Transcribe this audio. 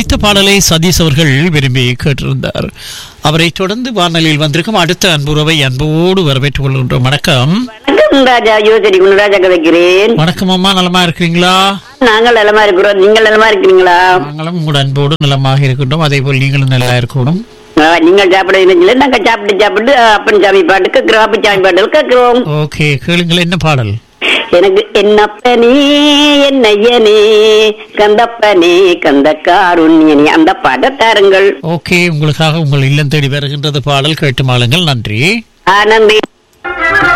ஒலித்த பாடலை சதீஷ் அவர்கள் விரும்பி கேட்டிருந்தார் அவரை தொடர்ந்து வானொலியில் வந்திருக்கும் அடுத்த அன்புறவை அன்போடு வரவேற்றுக் கொள்கின்றோம் வணக்கம் வணக்கம் ராஜா யோசரி குணராஜா கதைக்கிறேன் வணக்கம் அம்மா நலமா இருக்கிறீங்களா நாங்கள் நலமா இருக்கிறோம் நீங்கள் நலமா இருக்கிறீங்களா நாங்களும் உங்களோட அன்போடு நலமாக இருக்கின்றோம் அதே போல் நீங்களும் நல்லா இருக்கணும் ஆ, நீங்கள் சாப்பிட இல்லை நாங்க சாப்பிட்டு சாப்பிட்டு அப்பன் சாமி பாட்டு கேட்கிறோம் அப்பன் சாமி பாட்டு கேட்கிறோம் ஓகே கேளுங்கள் என்ன பாடல் எனக்கு என்னப்பனே என்னையனே கந்தப்பனே கந்த காருண்யனே அந்த பாட்டை தாருங்கள் ஓகே உங்களுக்காக உங்கள் இல்லம் தேடி வருகின்றது பாடல் கேட்டு மாளுங்கள் நன்றி ஆனந்தி